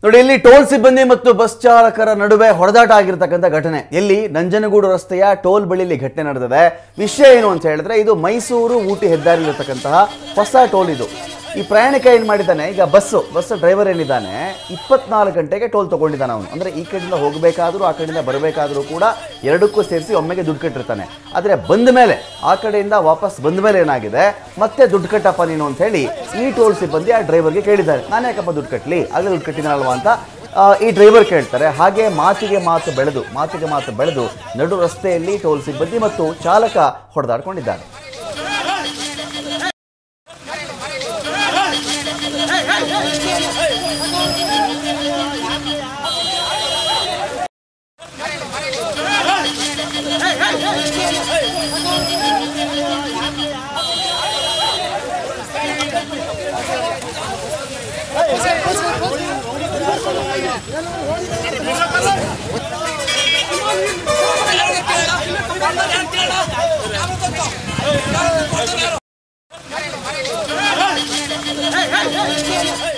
ನೋಡಿ ಇಲ್ಲಿ ಟೋಲ್ ಸಿಬ್ಬಂದಿ ಮತ್ತು ಬಸ್ ಚಾಲಕರ ನಡುವೆ ಹೊಡೆದಾಟ ಆಗಿರ್ತಕ್ಕಂಥ ಘಟನೆ ಎಲ್ಲಿ ನಂಜನಗೂಡು ರಸ್ತೆಯ ಟೋಲ್ ಬಳಿಯಲ್ಲಿ ಘಟನೆ ನಡೆದಿದೆ ವಿಷಯ ಏನು ಅಂತ ಹೇಳಿದ್ರೆ ಇದು ಮೈಸೂರು ಊಟಿ ಹೆದ್ದಾರಿ ಇರತಕ್ಕಂತಹ ಹೊಸ ಟೋಲ್ ಇದು ಈ ಪ್ರಯಾಣಿಕ ಏನು ಮಾಡಿದ್ದಾನೆ ಈಗ ಬಸ್ಸು ಬಸ್ ಡ್ರೈವರ್ ಏನಿದ್ದಾನೆ ಇಪ್ಪತ್ನಾಲ್ಕು ಗಂಟೆಗೆ ಟೋಲ್ ತಗೊಂಡಿದ್ದಾನೆ ಅವನು ಅಂದರೆ ಈ ಕಡೆಯಿಂದ ಹೋಗಬೇಕಾದ್ರೂ ಆ ಕಡೆಯಿಂದ ಬರಬೇಕಾದ್ರೂ ಕೂಡ ಎರಡಕ್ಕೂ ಸೇರಿಸಿ ಒಮ್ಮೆಗೆ ದುಡ್ಡು ಕಟ್ಟಿರ್ತಾನೆ ಆದರೆ ಬಂದ ಮೇಲೆ ಆ ಕಡೆಯಿಂದ ವಾಪಸ್ ಬಂದ ಮೇಲೆ ಏನಾಗಿದೆ ಮತ್ತೆ ದುಡ್ಡು ಕಟ್ಟಪ್ಪ ನೀನು ಅಂತ ಹೇಳಿ ಈ ಟೋಲ್ ಸಿಬ್ಬಂದಿ ಆ ಡ್ರೈವರ್ಗೆ ಕೇಳಿದ್ದಾರೆ ನಾನು ಯಾಕಪ್ಪ ದುಡ್ಡು ಕಟ್ಟಲಿ ಆಗಲೇ ದುಡ್ಡು ಕಟ್ಟಿದಾನಲ್ವಾ ಅಂತ ಆ, ಈ ಡ್ರೈವರ್ ಕೇಳ್ತಾರೆ ಹಾಗೆ ಮಾತಿಗೆ ಮಾತು ಬೆಳೆದು ಮಾತಿಗೆ ಮಾತು ಬೆಳೆದು ನಡು ರಸ್ತೆಯಲ್ಲಿ ಟೋಲ್ ಸಿಬ್ಬಂದಿ ಮತ್ತು ಚಾಲಕ ಹೊಡೆದಾಡ್ಕೊಂಡಿದ್ದಾರೆ Hey, hey, hey!